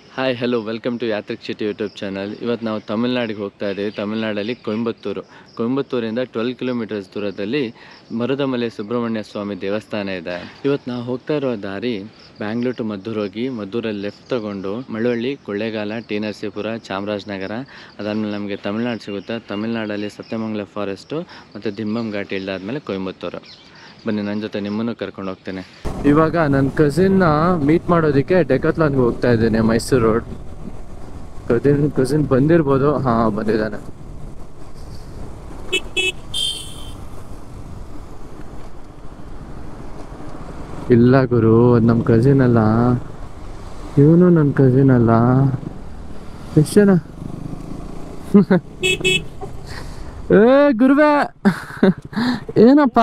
Hi hello welcome to Yatrik city YouTube channel ಇವತ್ತು ನಾವು ತಮಿಳ್ನಾಡಿಗೆ ಹೋಗ್ತಾ ಇದ್ದೀವಿ ತಮಿಳ್ನಾಡಲ್ಲಿ ಕೊಯಂಬತ್ತೂರು ಕೊಯಂಬತ್ತೂರಿಂದ ಟ್ವೆಲ್ ಕಿಲೋಮೀಟರ್ಸ್ ದೂರದಲ್ಲಿ ಮರುದಮಲೆ ಸುಬ್ರಹ್ಮಣ್ಯ ಸ್ವಾಮಿ ದೇವಸ್ಥಾನ ಇದೆ ಇವತ್ತು ನಾವು ಹೋಗ್ತಾ ಇರೋ ದಾರಿ ಬ್ಯಾಂಗ್ಳೂರ್ ಟು ಮದ್ದೂರು ಹೋಗಿ ಮದ್ದೂರಲ್ಲಿ ಲೆಫ್ಟ್ ತಗೊಂಡು ಮಳವಳ್ಳಿ ಕೊಳ್ಳೇಗಾಲ ಟಿ ನರಸೀಪುರ ಚಾಮರಾಜನಗರ ಅದಾದಮೇಲೆ ನಮಗೆ ತಮಿಳ್ನಾಡು ಸಿಗುತ್ತೆ ತಮಿಳ್ನಾಡಲ್ಲಿ ಸತ್ಯಮಂಗಲ ಫಾರೆಸ್ಟು ಮತ್ತು ದಿಂಬಂ ಘಾಟಿ ಇಲ್ದಾದ್ಮೇಲೆ ಕೊಯಂಬತ್ತೂರು ಬನ್ನಿ ನನ್ನ ಜೊತೆ ನಿಮ್ಮನ್ನು ಕರ್ಕೊಂಡು ಹೋಗ್ತೇನೆ ಇವಾಗ ನನ್ನ ಕಸಿನ್ನ ಮೀಟ್ ಮಾಡೋದಕ್ಕೆ ಡೆಕತ್ಲಾನ್ಗೆ ಹೋಗ್ತಾ ಇದ್ದೇನೆ ಮೈಸೂರು ರೋಡ್ ಕಸಿನ್ ಕಸಿನ್ ಬಂದಿರ್ಬೋದು ಹಾ ಬಂದಿದ್ದಾನೆ ಇಲ್ಲ ಗುರು ಅದು ನಮ್ಮ ಕಸಿನ್ ಅಲ್ಲ ಇವನು ನನ್ನ ಕಸಿನ್ ಅಲ್ಲ ಎಷ್ಟು ಜನ ಏ ಗುರುವೆ ಏನಪ್ಪ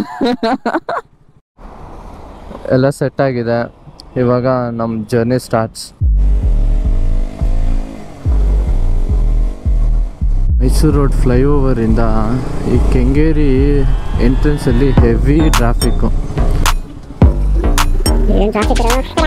ಎಲ್ಲ ಸೆಟ್ ಆಗಿದೆ ಇವಾಗ ನಮ್ಮ ಜರ್ನಿ ಸ್ಟಾರ್ಟ್ಸ್ ಮೈಸೂರು ರೋಡ್ ಫ್ಲೈಓವರಿಂದ ಈ ಕೆಂಗೇರಿ ಎಂಟ್ರೆನ್ಸಲ್ಲಿ ಹೆವಿ ಟ್ರಾಫಿಕ್ಕು ಏನ್ ಟ್ರಾಫಿಕ್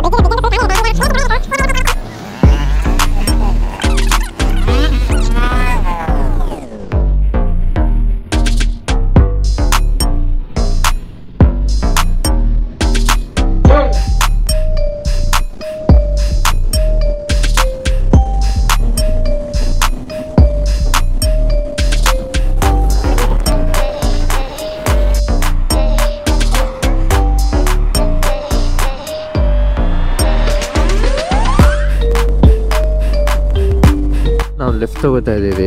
ನಾವು ಲೆಫ್ಟ್ ತಗೋತಾ ಇದ್ದೀವಿ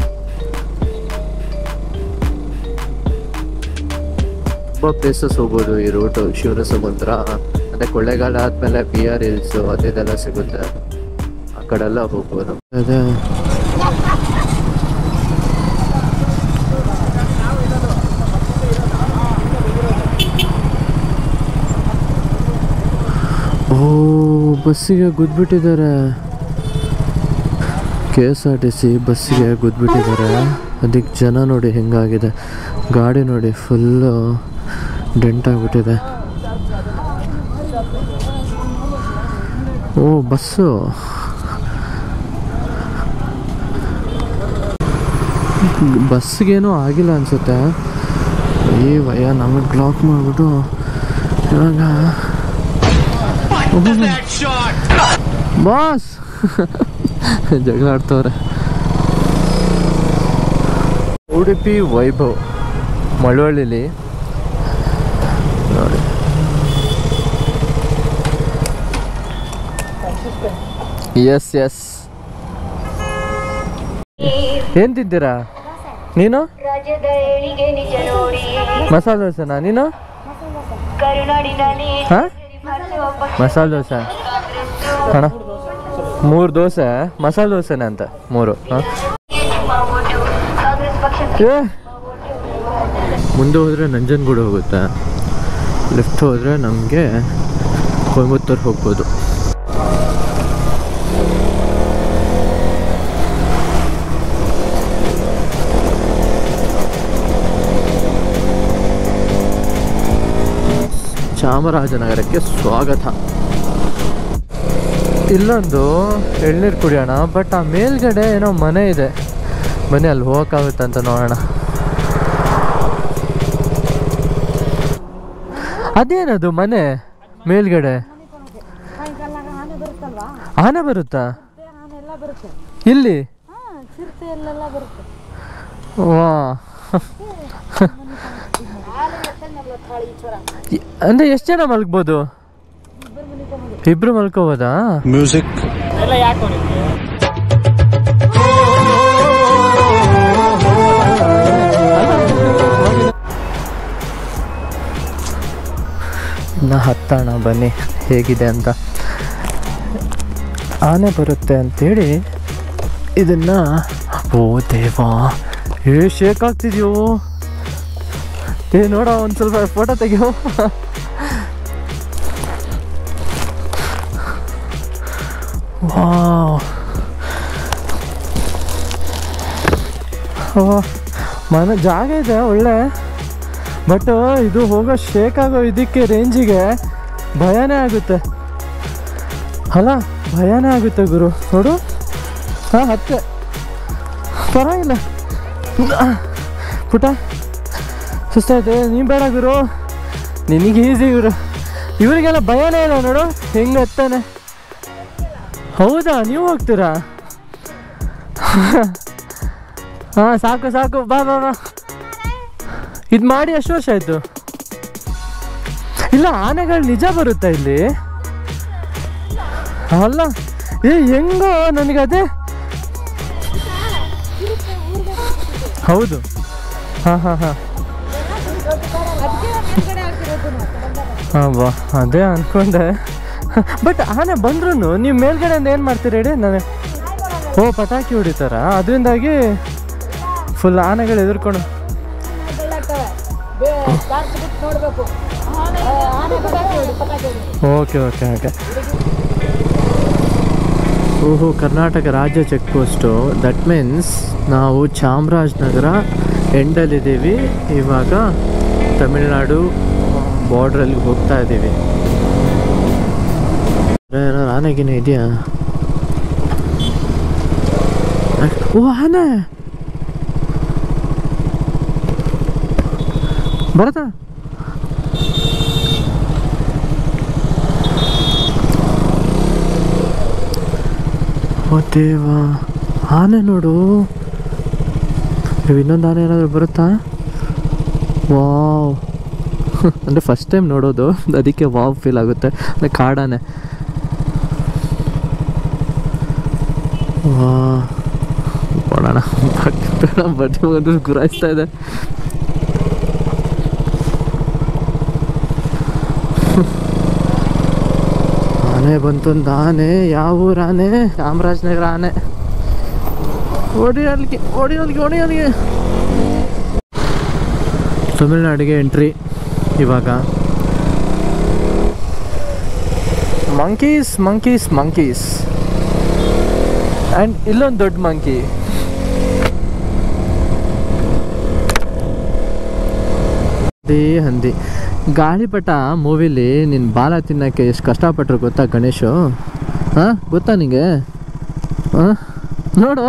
ತುಂಬ ಪ್ಲೇಸಸ್ ಹೋಗ್ಬೋದು ಈ ರೂಟು ಶಿವನ ಸಮುದ್ರ ಮತ್ತೆ ಕೊಳ್ಳೇಗಾಲ ಆದ್ಮೇಲೆ ಬಿ ಆರ್ ಹಿಲ್ಸು ಅದಿದೆಲ್ಲ ಸಿಗುತ್ತೆ ಆ ಕಡೆ ಎಲ್ಲ ಹೋಗ್ಬೋದು ಅದೇ ಓ ಬಸ್ಸಿಗೆ ಗುದ್ಬಿಟ್ಟಿದ್ದಾರೆ K S R T C ಬಸ್ಸಿಗೆ ಗುದ್ಬಿಟ್ಟಿದ್ದಾರೆ ಅದಕ್ಕೆ ಜನ ನೋಡಿ ಹೆಂಗಾಗಿದೆ ಗಾಡಿ ನೋಡಿ ಫುಲ್ಲು ಡೆಂಟ್ ಆಗಿಬಿಟ್ಟಿದೆ ಓ ಬಸ್ಸು ಬಸ್ಸಿಗೇನೂ ಆಗಿಲ್ಲ ಅನ್ಸುತ್ತೆ ಈ ವಯ ನಮಗೆ ಬ್ಲಾಕ್ ಮಾಡಿಬಿಟ್ಟು ಇವಾಗ ಬಾಸ್ ಜಗಳ ಆಡ್ತವ್ರೆ ಉಡುಪಿ ವೈಭವ್ ಮಳವಳ್ಳಿಲಿ ನೋಡಿ ಎಸ್ ಎಸ್ ಏನ್ ತಿಂತೀರಾ ನೀನು ರಾಜ್ಯದ ಏಳಿಗೆ ನಿಜ ನೋಡಿ ಮಸಾಲೆ ದೋಸೆನಾ ನೀನು ಕರುನಾಡಿನಲ್ಲಿ ಹಾ ಭರಿಸುವ ಪಕ್ಷ ಮಸಾಲೆ ದೋಸೆ ಅಣ್ಣ ಮೂರು ದೋಸೆ ಮಸಾಲೆ ದೋಸೆನೇ ಅಂತ ಮೂರು ಹಾಂ ನಿಮ್ಮ ಓಟು ಕಾಂಗ್ರೆಸ್ ಪಕ್ಷಕ್ಕೆ ಏ ಮುಂದೆ ಹೋದರೆ ನಂಜನಗೂಡು ಹೋಗುತ್ತೆ ಲೆಫ್ಟ್ ಹೋದರೆ ನಮಗೆ ಕೊಯಂಬತ್ತೂರು ಹೋಗ್ಬೋದು ಚಾಮರಾಜನಗರಕ್ಕೆ ಸ್ವಾಗತ ಇಲ್ಲೊಂದು ಎಳ್ನೀರು ಕುಡಿಯೋಣ ಬಟ್ ಆ ಮೇಲ್ಗಡೆ ಏನೋ ಮನೆ ಇದೆ ಬನ್ನಿ ಅಲ್ಲಿ ಹೋಗೋಕ್ಕಾಗುತ್ತೆ ಅಂತ ನೋಡೋಣ ಅದೇನದು ಮನೆ ಮೇಲ್ಗಡೆ ಆನೆ ಬರುತ್ತಾ ಇಲ್ಲಿ ವಾ ಎ- ಅಂದ್ರೆ ಎಷ್ಟು ಜನ ಮಲ್ಗ್ಬೋದು ಇಬ್ರು ಮಲ್ಕೋಬೋದಾ music ಇನ್ನು ಹತ್ತೋಣ ಬನ್ನಿ ಹೇಗಿದೆ ಅಂತ ಆನೆ ಬರುತ್ತೆ ಅಂತೇಳಿ ಇದನ್ನ ಓ ದೇವಾ ಏ ಶೇಕ್ ಆಗ್ತಿದ್ಯೋ ಏ ನೋಡ ಒಂದು ಸ್ವಲ್ಪ ಫೋಟೋ ತೆಗಿಯೋ ವಾವ್ ಓ, ಮನೆ ಜಾಗ ಇದೆ ಒಳ್ಳೆ ಬಟ್ ಇದು ಹೋಗೋ ಶೇಕ್ ಆಗೋ ಇದಕ್ಕೆ ರೇಂಜಿಗೆ ಭಯನೇ ಆಗುತ್ತೆ ಅಲ್ಲ ಭಯನೇ ಆಗುತ್ತೆ ಗುರು ನೋಡು ಹಾಂ ಹತ್ತೆ ಪರವಾಗಿಲ್ಲ ಪುಟ ಸುಸ್ತಾಯ್ತು ನೀನು ಬೇಡ ಗುರು ನಿನಗೆ ಈಸಿ ಗುರು ಇವರಿಗೆಲ್ಲ ಭಯನೇ ಇಲ್ಲ ನೋಡು ಹೆಂಗೆ ಹತ್ತಾನೆ ಹೌದಾ ನೀವು ಹೋಗ್ತೀರಾ ಹಾಂ ಸಾಕು ಸಾಕು ಬಾ ಬಾ ಬಾ ಇದು ಮಾಡಿ ಎಷ್ಟು ವರ್ಷ ಆಯಿತು ಇಲ್ಲ ಆನೆಗಳು ನಿಜ ಬರುತ್ತಾ ಇಲ್ಲಿ ಅಲ್ಲ ಏ ಹೆಂಗೋ ನನಗೆ ಅದೇ ಹೌದು ಹಾಂ ಹಾಂ ಹಾಂ ಹಾಂ ಬಾ ಅದೇ ಅನ್ಕೊಂಡೆ ಬಟ್ ಆನೆ ಬಂದ್ರು ನೀವು ಮೇಲ್ಗಡೆಯಿಂದ ಏನು ಮಾಡ್ತೀರಿ ಹೇಳಿ ನಾನು ಓ ಪಟಾಕಿ ಹೊಡಿತಾರ ಅದರಿಂದಾಗಿ ಫುಲ್ ಆನೆಗಳು ಎದುರ್ಕೊಂಡು ಓಕೆ ಓಕೆ ಓಕೆ ಓಹೋ ಕರ್ನಾಟಕ ರಾಜ್ಯ ಚೆಕ್ ಪೋಸ್ಟು ದಟ್ ಮೀನ್ಸ್ ನಾವು ಚಾಮರಾಜನಗರ ಎಂಡಲ್ಲಿದ್ದೀವಿ ಇವಾಗ ತಮಿಳ್ನಾಡು ಬಾರ್ಡ್ರಲ್ಲಿ ಹೋಗ್ತಾ ಇದ್ದೀವಿ ಏನಾರು ಆನೆಗಿನ ಇದೆಯಾ ಓ ಆನೆ ಬರತ್ತಾ ಓ ದೇವ ಆನೆ ನೋಡು ನೀವು ಇನ್ನೊಂದು ಆನೆ ಏನಾದರೂ ಬರುತ್ತಾ ವಾವ್ ಅಂದರೆ ಫಸ್ಟ್ ಟೈಮ್ ನೋಡೋದು ಅದಕ್ಕೆ ವಾವ್ ಫೀಲ್ ಆಗುತ್ತೆ ಅಂದರೆ ಕಾಡಾನೆ ವಾ ಕೊಡೋಣ ಬಡ್ಡಿ ಬಂದು ಗುರಾಯಿಸ್ತಾ ಇದೆ ಆನೆ ಬಂತೊಂದು ಆನೆ ಯಾವ ಊರ ಆನೆ ಚಾಮರಾಜನಗರ ಆನೆ ಓಡಿ ಅಲ್ಲಿಗೆ ಓಡಿ ಅಲ್ಲಿಗೆ ಓಡಿ ಅಲ್ಲಿಗೆ ತಮಿಳ್ನಾಡಿಗೆ ಎಂಟ್ರಿ ಇವಾಗ ಮಂಕೀಸ್ ಮಂಕೀಸ್ ಮಂಕೀಸ್ ಆ್ಯಂಡ್ ಇಲ್ಲೊಂದು ದೊಡ್ಡ ಮಂಕಿ ಅದೇ ಹಂದಿ ಗಾಳಿಪಟ ಮೂವಿಲಿ ನಿನ್ನ ಬಾಲ ತಿನ್ನೋಕ್ಕೆ ಎಷ್ಟು ಕಷ್ಟಪಟ್ಟರು ಗೊತ್ತಾ ಗಣೇಶು ಹಾಂ ಗೊತ್ತಾ ನಿಂಗೆ ಹಾಂ ನೋಡು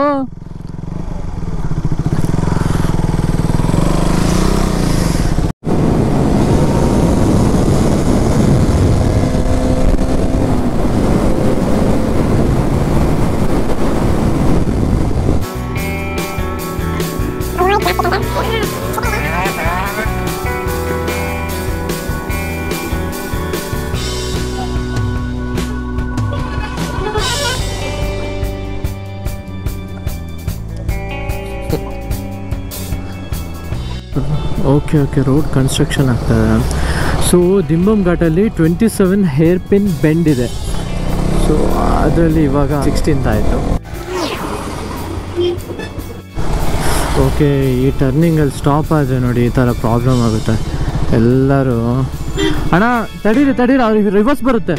ಓಕೆ ಓಕೆ ರೋಡ್ ಕನ್ಸ್ಟ್ರಕ್ಷನ್ ಆಗ್ತದೆ ಸೊ ದಿಂಬಮ್ ಘಾಟಲ್ಲಿ twenty seven hair pin bend ಇದೆ ಸೊ ಅದರಲ್ಲಿ ಇವಾಗ ಸಿಕ್ಸ್ಟೀನ್ತ್ ಆಯಿತು ಓಕೆ ಈ ಟರ್ನಿಂಗಲ್ಲಿ ಸ್ಟಾಪ್ ಆದರೆ ನೋಡಿ ಈ ಥರ ಪ್ರಾಬ್ಲಮ್ ಆಗುತ್ತೆ ಎಲ್ಲರೂ ಅಣ್ಣ ತಡೀರಿ ತಡೀರಿ ಅವ್ರಿಗೆ ರಿವರ್ಸ್ ಬರುತ್ತೆ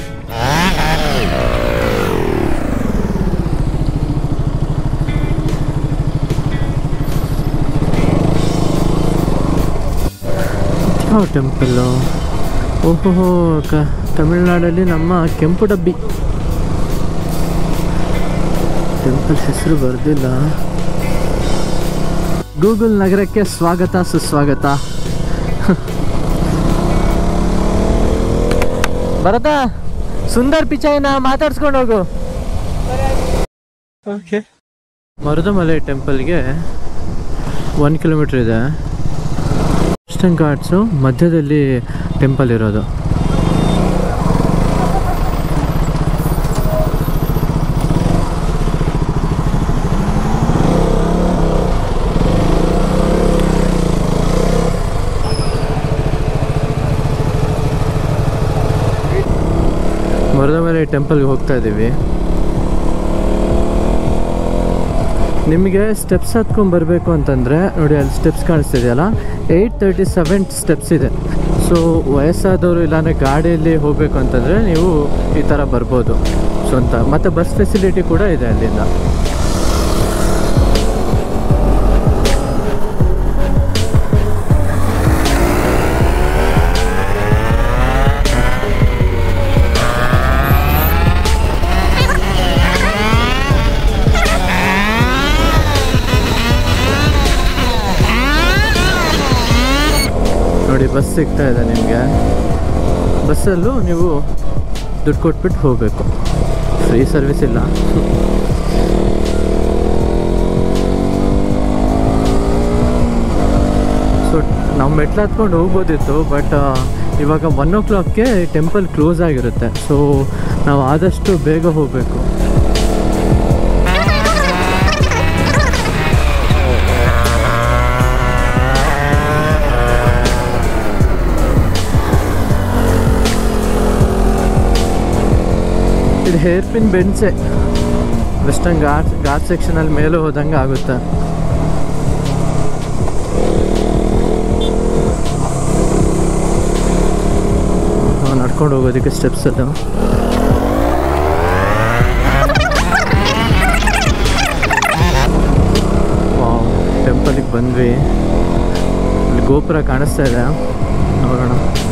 ಯಾವ ಟೆಂಪಲ್ಲು ಓಹೋ ಕ ತಮಿಳ್ನಾಡಲ್ಲಿ ನಮ್ಮ ಕೆಂಪು ಡಬ್ಬಿ ಟೆಂಪಲ್ ಹೆಸರು ಬರೆದಿಲ್ಲ ಗೂಗಲ್ ನಗರಕ್ಕೆ ಸ್ವಾಗತ ಸುಸ್ವಾಗತ ಭರತ ಸುಂದರ್ ಪಿಚಾಯಿನ ಮಾತಾಡ್ಸ್ಕೊಂಡು ಹೋಗು ಓಕೆ ಮರುದಮಲೆ ಟೆಂಪಲ್ಗೆ ಒನ್ ಕಿಲೋಮೀಟ್ರ್ ಇದೆ ವೆಸ್ಟರ್ನ್ ಘಾಟ್ಸು ಮಧ್ಯದಲ್ಲಿ ಟೆಂಪಲ್ ಇರೋದು ಮರುದಮಲೆ ಟೆಂಪಲ್ಗೆ ಹೋಗ್ತಾ ಇದ್ದೀವಿ ನಿಮಗೆ ಸ್ಟೆಪ್ಸ್ ಹತ್ಕೊಂಡು ಬರಬೇಕು ಅಂತಂದರೆ ನೋಡಿ ಅಲ್ಲಿ ಸ್ಟೆಪ್ಸ್ ಕಾಣಿಸ್ತಿದೆಯಲ್ಲ ಏಯ್ಟ್ ತರ್ಟಿ ಸೆವೆನ್ ಸ್ಟೆಪ್ಸ್ ಇದೆ ಸೊ ವಯಸ್ಸಾದವರು ಇಲ್ಲಾಂದರೆ ಗಾಡಿಯಲ್ಲಿ ಹೋಗಬೇಕು ಅಂತಂದರೆ ನೀವು ಈ ಥರ ಬರ್ಬೋದು ಸ್ವಂತ ಮತ್ತು ಬಸ್ ಫೆಸಿಲಿಟಿ ಕೂಡ ಇದೆ ಅಲ್ಲಿಂದ ಬಸ್ ಸಿಗ್ತಾ ಇದೆ ನಿಮಗೆ ಬಸ್ಸಲ್ಲೂ ನೀವು ದುಡ್ಡು ಕೊಟ್ಬಿಟ್ಟು ಹೋಗಬೇಕು ಫ್ರೀ ಸರ್ವಿಸ್ ಇಲ್ಲ ಸೊ ನಾವು ಮೆಟ್ಲು ಹತ್ಕೊಂಡು ಹೋಗ್ಬೋದಿತ್ತು ಬಟ್ ಇವಾಗ ಒನ್ ಓ ಕ್ಲಾಕ್ಗೆ ಟೆಂಪಲ್ ಕ್ಲೋಸ್ ಆಗಿರುತ್ತೆ ಸೊ ನಾವು ಆದಷ್ಟು ಬೇಗ ಹೋಗಬೇಕು ಇದು ಹೇರ್ ಪಿನ್ ಬೆಂಡ್ಸೆ ವೆಸ್ಟರ್ನ್ ಘಾಟ್ ಘಾಟ್ ಸೆಕ್ಷನಲ್ಲಿ ಮೇಲೆ ಹೋದಂಗೆ ಆಗುತ್ತೆ ನಾವು ನಡ್ಕೊಂಡು ಹೋಗೋದಕ್ಕೆ ಸ್ಟೆಪ್ಸ್ ಅದು ವಾವ್ ಟೆಂಪಲಿಗೆ ಬಂದ್ವಿ ಇಲ್ಲಿ ಗೋಪುರ ಕಾಣಿಸ್ತಾ ಇದೆ ನೋಡೋಣ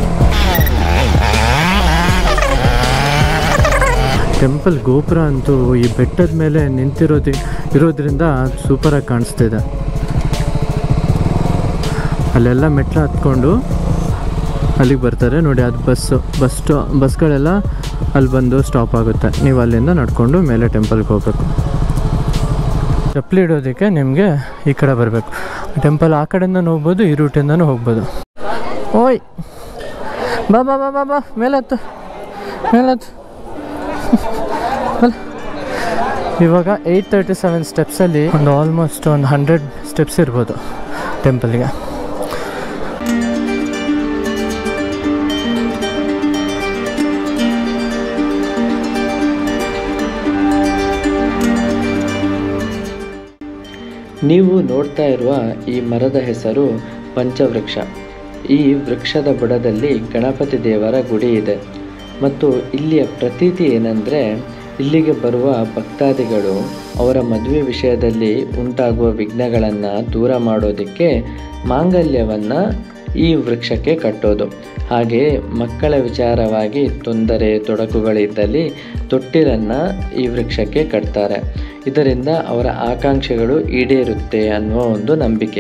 ಟೆಂಪಲ್ ಗೋಪುರ ಅಂತೂ ಈ ಬೆಟ್ಟದ ಮೇಲೆ ನಿಂತಿರೋದಿ ಇರೋದ್ರಿಂದ ಸೂಪರಾಗಿ ಕಾಣಿಸ್ತಿದೆ ಅಲ್ಲೆಲ್ಲ ಮೆಟ್ಲು ಹತ್ಕೊಂಡು ಅಲ್ಲಿಗೆ ಬರ್ತಾರೆ ನೋಡಿ ಅದು ಬಸ್ಸು ಬಸ್ ಸ್ಟಾ ಬಸ್ಗಳೆಲ್ಲ ಅಲ್ಲಿ ಬಂದು ಸ್ಟಾಪ್ ಆಗುತ್ತೆ ನೀವು ಅಲ್ಲಿಂದ ನಡ್ಕೊಂಡು ಮೇಲೆ ಟೆಂಪಲ್ಗೆ ಹೋಗ್ಬೇಕು ಚಪ್ಪಲಿ ಇಡೋದಕ್ಕೆ ನಿಮಗೆ ಈ ಕಡೆ ಬರಬೇಕು ಟೆಂಪಲ್ ಆ ಕಡೆಯಿಂದ ಹೋಗ್ಬೋದು ಈ ರೂಟಿಂದನೂ ಹೋಗ್ಬೋದು ಓಯ್ ಬಾ ಬಾ ಬಾ ಬಾ ಬಾ ಮೇಲತ್ತು ಮೇಲತ್ತು ಅಲ್ಲ. ಇವಾಗ ಏಯ್ಟ್ ತರ್ಟಿ ಸೆವೆನ್ ಸ್ಟೆಪ್ಸಲ್ಲಿ ಒಂದು ಆಲ್ಮೋಸ್ಟ್ ಒಂದು ಹಂಡ್ರೆಡ್ ಸ್ಟೆಪ್ಸ್ ಇರ್ಬೋದು ಟೆಂಪಲ್ಗೆ ನೀವು ನೋಡ್ತಾ ಇರುವ ಈ ಮರದ ಹೆಸರು ಪಂಚವೃಕ್ಷ ಈ ವೃಕ್ಷದ ಬುಡದಲ್ಲಿ ಗಣಪತಿ ದೇವರ ಗುಡಿ ಇದೆ ಮತ್ತು ಇಲ್ಲಿಯ ಪ್ರತೀತಿ ಏನಂದರೆ ಇಲ್ಲಿಗೆ ಬರುವ ಭಕ್ತಾದಿಗಳು ಅವರ ಮದುವೆ ವಿಷಯದಲ್ಲಿ ಉಂಟಾಗುವ ವಿಘ್ನಗಳನ್ನು ದೂರ ಮಾಡೋದಕ್ಕೆ ಮಾಂಗಲ್ಯವನ್ನು ಈ ವೃಕ್ಷಕ್ಕೆ ಕಟ್ಟೋದು ಹಾಗೆಯೇ ಮಕ್ಕಳ ವಿಚಾರವಾಗಿ ತೊಂದರೆ ತೊಡಕುಗಳಿದ್ದಲ್ಲಿ ತೊಟ್ಟಿಲನ್ನು ಈ ವೃಕ್ಷಕ್ಕೆ ಕಟ್ತಾರೆ ಇದರಿಂದ ಅವರ ಆಕಾಂಕ್ಷೆಗಳು ಈಡೇರುತ್ತೆ ಅನ್ನುವ ಒಂದು ನಂಬಿಕೆ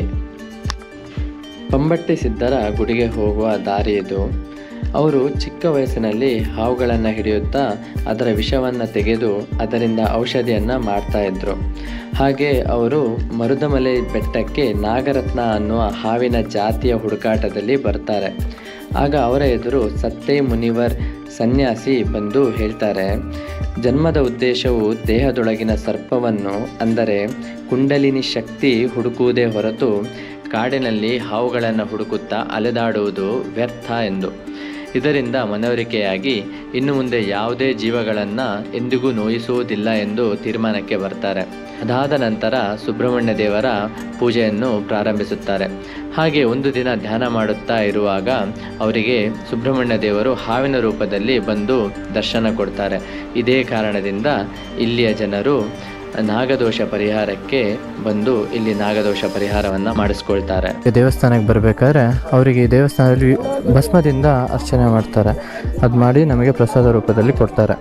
ಪಂಬಟ್ಟಿ ಸಿದ್ಧರ ಗುಡಿಗೆ ಹೋಗುವ ದಾರಿ ಇದು ಅವರು ಚಿಕ್ಕ ವಯಸ್ಸಿನಲ್ಲಿ ಹಾವುಗಳನ್ನು ಹಿಡಿಯುತ್ತಾ ಅದರ ವಿಷವನ್ನು ತೆಗೆದು ಅದರಿಂದ ಔಷಧಿಯನ್ನು ಮಾಡ್ತಾ ಇದ್ರು ಹಾಗೆ ಅವರು ಮರುದಮಲೆ ಬೆಟ್ಟಕ್ಕೆ ನಾಗರತ್ನ ಅನ್ನುವ ಹಾವಿನ ಜಾತಿಯ ಹುಡುಕಾಟದಲ್ಲಿ ಬರ್ತಾರೆ ಆಗ ಅವರ ಎದುರು ಸತ್ತೇ ಮುನಿವರ್ ಸನ್ಯಾಸಿ ಬಂದು ಹೇಳ್ತಾರೆ ಜನ್ಮದ ಉದ್ದೇಶವು ದೇಹದೊಳಗಿನ ಸರ್ಪವನ್ನು ಅಂದರೆ ಕುಂಡಲಿನಿ ಶಕ್ತಿ ಹುಡುಕುವುದೇ ಹೊರತು ಕಾಡಿನಲ್ಲಿ ಹಾವುಗಳನ್ನು ಹುಡುಕುತ್ತಾ ಅಲೆದಾಡುವುದು ವ್ಯರ್ಥ ಎಂದು ಇದರಿಂದ ಮನವರಿಕೆಯಾಗಿ ಇನ್ನು ಮುಂದೆ ಯಾವುದೇ ಜೀವಗಳನ್ನು ಎಂದಿಗೂ ನೋಯಿಸುವುದಿಲ್ಲ ಎಂದು ತೀರ್ಮಾನಕ್ಕೆ ಬರ್ತಾರೆ ಅದಾದ ನಂತರ ಸುಬ್ರಹ್ಮಣ್ಯ ದೇವರ ಪೂಜೆಯನ್ನು ಪ್ರಾರಂಭಿಸುತ್ತಾರೆ ಹಾಗೆ ಒಂದು ದಿನ ಧ್ಯಾನ ಮಾಡುತ್ತಾ ಇರುವಾಗ ಅವರಿಗೆ ಸುಬ್ರಹ್ಮಣ್ಯ ದೇವರು ಹಾವಿನ ರೂಪದಲ್ಲಿ ಬಂದು ದರ್ಶನ ಕೊಡ್ತಾರೆ ಇದೇ ಕಾರಣದಿಂದ ಇಲ್ಲಿಯ ಜನರು ನಾಗದೋಷ ಪರಿಹಾರಕ್ಕೆ ಬಂದು ಇಲ್ಲಿ ನಾಗದೋಷ ಪರಿಹಾರವನ್ನು ಮಾಡಿಸ್ಕೊಳ್ತಾರೆ ದೇವಸ್ಥಾನಕ್ಕೆ ಬರಬೇಕಾದ್ರೆ ಅವರಿಗೆ ಈ ದೇವಸ್ಥಾನದಲ್ಲಿ ಭಸ್ಮದಿಂದ ಅರ್ಚನೆ ಮಾಡ್ತಾರೆ ಅದು ಮಾಡಿ ನಮಗೆ ಪ್ರಸಾದ ರೂಪದಲ್ಲಿ ಕೊಡ್ತಾರೆ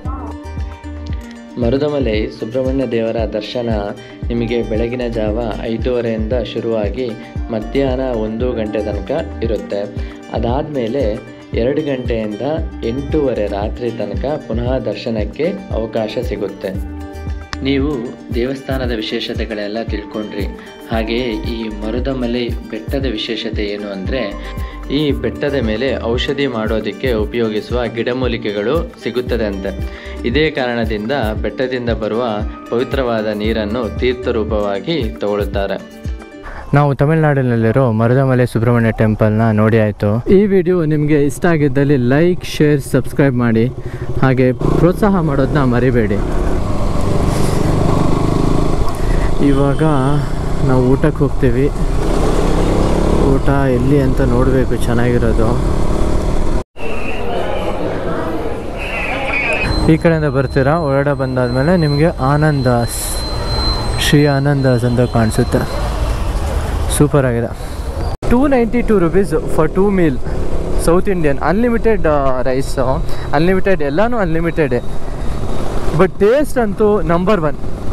ಮರುದಮಲೈ ಸುಬ್ರಹ್ಮಣ್ಯ ದೇವರ ದರ್ಶನ ನಿಮಗೆ ಬೆಳಗಿನ ಜಾವ ಐದೂವರೆಯಿಂದ ಶುರುವಾಗಿ ಮಧ್ಯಾಹ್ನ ಒಂದು ಗಂಟೆ ತನಕ ಇರುತ್ತೆ ಅದಾದಮೇಲೆ ಎರಡು ಗಂಟೆಯಿಂದ ಎಂಟೂವರೆ ರಾತ್ರಿ ತನಕ ಪುನಃ ದರ್ಶನಕ್ಕೆ ಅವಕಾಶ ಸಿಗುತ್ತೆ ನೀವು ದೇವಸ್ಥಾನದ ವಿಶೇಷತೆಗಳೆಲ್ಲ ತಿಳ್ಕೊಂಡ್ರಿ ಹಾಗೆಯೇ ಈ ಮರುದಮಲೈ ಬೆಟ್ಟದ ವಿಶೇಷತೆ ಏನು ಅಂದರೆ ಈ ಬೆಟ್ಟದ ಮೇಲೆ ಔಷಧಿ ಮಾಡೋದಕ್ಕೆ ಉಪಯೋಗಿಸುವ ಗಿಡಮೂಲಿಕೆಗಳು ಸಿಗುತ್ತದೆ ಅಂತೆ ಇದೇ ಕಾರಣದಿಂದ ಬೆಟ್ಟದಿಂದ ಬರುವ ಪವಿತ್ರವಾದ ನೀರನ್ನು ತೀರ್ಥರೂಪವಾಗಿ ತಗೊಳ್ಳುತ್ತಾರೆ ನಾವು ತಮಿಳುನಾಡಿನಲ್ಲಿರೋ ಮರುದಮಲೆ ಸುಬ್ರಹ್ಮಣ್ಯ ಟೆಂಪಲ್ನ ನೋಡಿ ಆಯಿತು ಈ ವಿಡಿಯೋ ನಿಮಗೆ ಇಷ್ಟ ಆಗಿದ್ದಲ್ಲಿ ಲೈಕ್ ಶೇರ್ ಸಬ್ಸ್ಕ್ರೈಬ್ ಮಾಡಿ ಹಾಗೆ ಪ್ರೋತ್ಸಾಹ ಮಾಡೋದನ್ನ ಮರಿಬೇಡಿ ಇವಾಗ ನಾವು ಊಟಕ್ಕೆ ಹೋಗ್ತೀವಿ ಊಟ ಎಲ್ಲಿ ಅಂತ ನೋಡಬೇಕು ಚೆನ್ನಾಗಿರೋದು ಈ ಕಡೆಯಿಂದ ಬರ್ತೀರಾ ಹೊರಗಡೆ ಬಂದಾದಮೇಲೆ ನಿಮಗೆ ಆನಂದಾಸ್ ಶ್ರೀ ಆನಂದಾಸ್ ಅಂತ ಕಾಣಿಸುತ್ತೆ ಸೂಪರ್ ಆಗಿದೆ two ninety two rupees for two meal South Indian unlimited rice unlimited ಎಲ್ಲನೂ ಅನ್ಲಿಮಿಟೆಡೇ ಬಟ್ ಟೇಸ್ಟ್ ಅಂತೂ ನಂಬರ್ ಒನ್